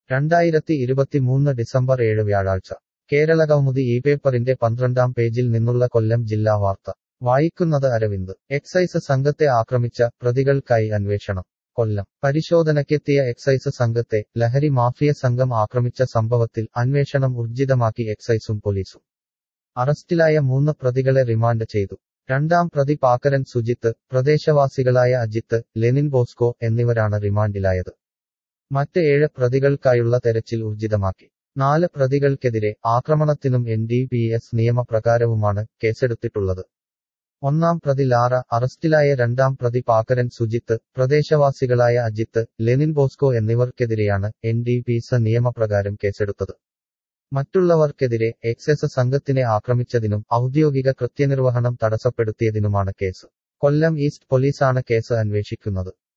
രണ്ടായിരത്തി ഇരുപത്തിമൂന്ന് ഡിസംബർ ഏഴ് വ്യാഴാഴ്ച കേരളകൗമുദി ഈ പേപ്പറിന്റെ പന്ത്രണ്ടാം പേജിൽ നിന്നുള്ള കൊല്ലം ജില്ലാ വാർത്ത വായിക്കുന്നത് അരവിന്ദ് എക്സൈസ് സംഘത്തെ ആക്രമിച്ച പ്രതികൾക്കായി അന്വേഷണം കൊല്ലം പരിശോധനയ്ക്കെത്തിയ എക്സൈസ് സംഘത്തെ ലഹരി മാഫിയ സംഘം ആക്രമിച്ച സംഭവത്തിൽ അന്വേഷണം ഊർജിതമാക്കി എക്സൈസും പോലീസും അറസ്റ്റിലായ മൂന്ന് പ്രതികളെ റിമാൻഡ് ചെയ്തു രണ്ടാം പ്രതി പാക്കരൻ സുജിത്ത് പ്രദേശവാസികളായ അജിത്ത് ലെനിൻ ബോസ്കോ എന്നിവരാണ് റിമാൻഡിലായത് മറ്റ് ഏഴ് പ്രതികൾക്കായുള്ള തെരച്ചിൽ ഊർജിതമാക്കി നാല് പ്രതികൾക്കെതിരെ ആക്രമണത്തിനും എൻ ഡി പി എസ് നിയമപ്രകാരവുമാണ് കേസെടുത്തിട്ടുള്ളത് ഒന്നാം പ്രതി ലാറ അറസ്റ്റിലായ രണ്ടാം പ്രതി പാക്കരൻ സുജിത്ത് പ്രദേശവാസികളായ അജിത്ത് ലെനിൻ ബോസ്കോ എന്നിവർക്കെതിരെയാണ് എൻ ഡി പി എസ് നിയമപ്രകാരം കേസെടുത്തത് മറ്റുള്ളവർക്കെതിരെ എക്സൈസ് സംഘത്തിനെ ആക്രമിച്ചതിനും ഔദ്യോഗിക കൃത്യനിർവഹണം തടസ്സപ്പെടുത്തിയതിനുമാണ് കേസ് കൊല്ലം ഈസ്റ്റ് പോലീസാണ് കേസ് അന്വേഷിക്കുന്നത്